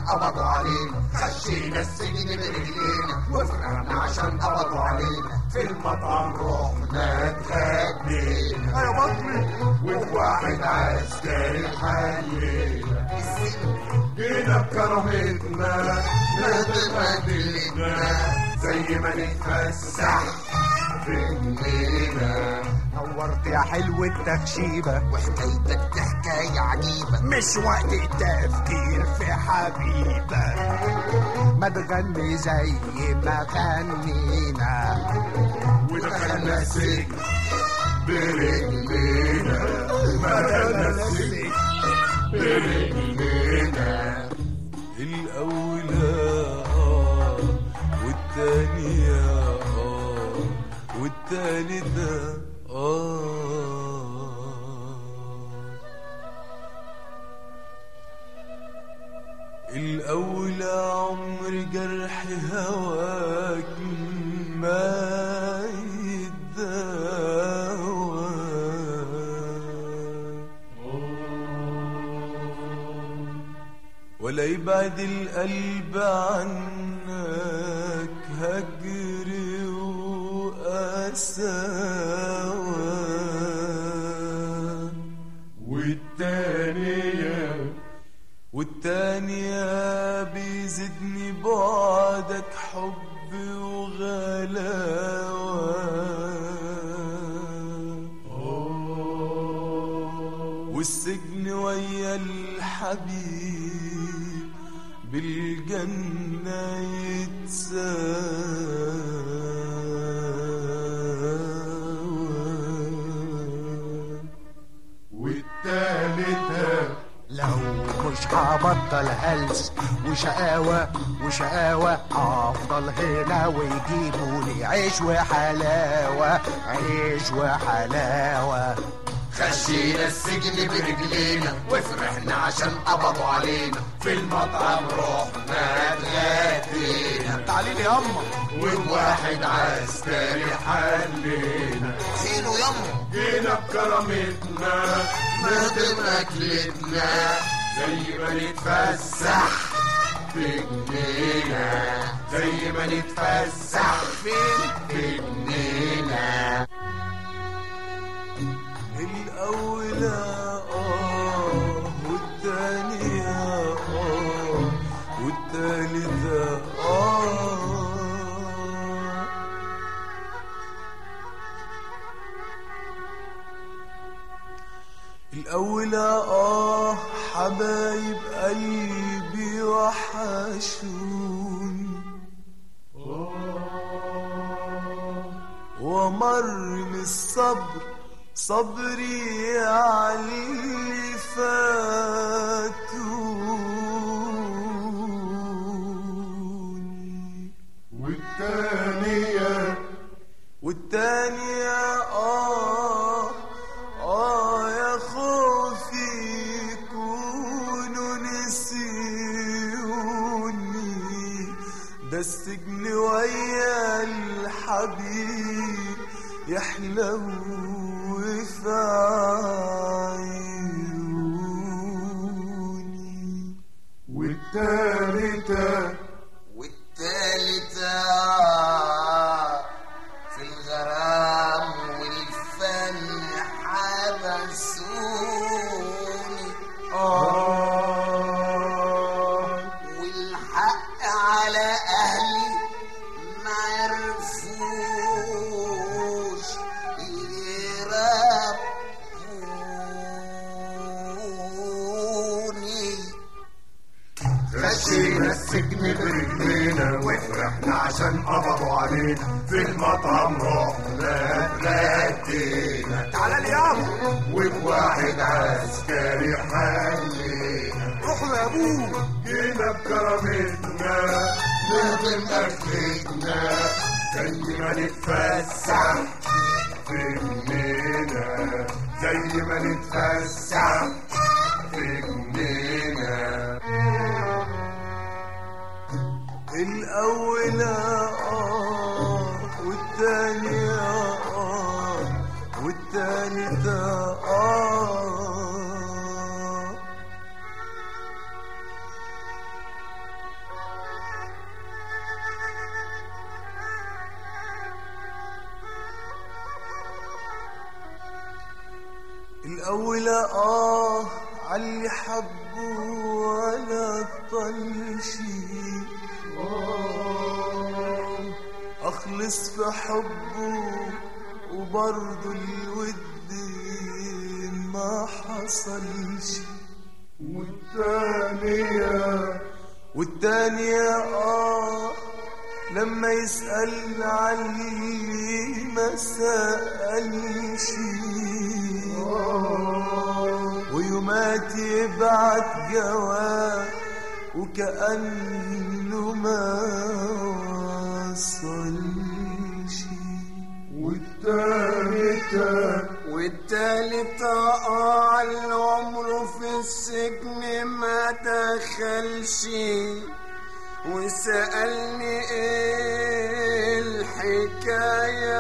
قبضوا علينا خشينا السجن برجلينا وفرحنا عشان قبضوا علينا في المطعم رحنا اتغدينا يا بطني وواحد عسكري حلينا جينا بكرامتنا نتغدينا زي ما نتفسح في جنينا نورت يا حلو التخشيبة وحكايتك دي حكاية عجيبة مش وقت التفكير في حبيبة ما تغني زي ما غنينا ودخلنا السجن برجلينا ما دخلنا السجن برجلينا الأولى آه والتانية آه والتالتة آه الأولى عمر جرح هواك ما يداوى ولا يبعد القلب عنك هجر وقساوة والتانية والتانية بيزيدني بعدك حب وغلاوة والسجن ويا الحبيب بالجنة يتساوى والتالتة لو مش هبطل هلس وشقاوة وشقاوة هفضل هنا ويجيبولي عيش وحلاوة عيش وحلاوة خشينا السجن برجلينا وفرحنا عشان قبضوا علينا في المطعم رحنا اتغدينا تعالي لي ياما وواحد عسكري حلينا فينه ياما جينا بكرامتنا نهضم اكلتنا زي ما نتفسح في جنينا زي ما نتفسح فين في جنينا الأولى آه والتانية آه والتالتة آه الأولى آه حبايب قلبي وحشوني ومر من الصبر صبري على اللي فاتوني والتانية والتانية آه آه يا خوفي يكونوا نسيوني ده السجن ويا الحبيب يحلو في عيوني والتالتة والتالتة في الغرام والفن حبسوني آه والحق على أهلي ما يعرفوش يربوني خشينا السجن برجلينا وفرحنا عشان قبضوا علينا في المطعم رحنا اتغدينا تعالى لي ياما وبواحد عسكري حلينا روحوا يا ابوه جينا بكرامتنا نهضم اكلتنا زي ما نتفسح في جنينا زي ما نتفسح في جنينا الأولى آه والتانية آه والتالتة آه طول اه عاللي حبوا ولا طلشي اخلص في حبه وبرضه الود ما حصلش والتانية والتانية اه لما يسأل عني ما سألش ويومات يبعت جواب وكأنه ما وصلش والتالتة والتالت اه العمر في السجن ما دخلش وسألني ايه الحكاية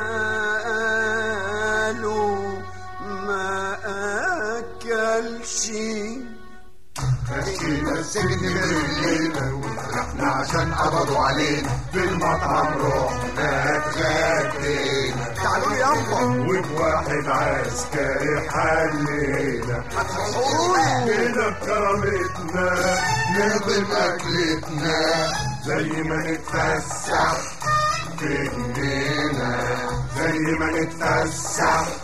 قالوا ما أكلش مشينا السجن بالليلة وفرحنا عشان قبضوا علينا في المطعم رحنا اتغدينا تعالوا لي يابا وبواحد عسكري حلينا كده بكرامتنا نهضم اكلتنا زي ما نتفسح في جنينة زي ما نتفسح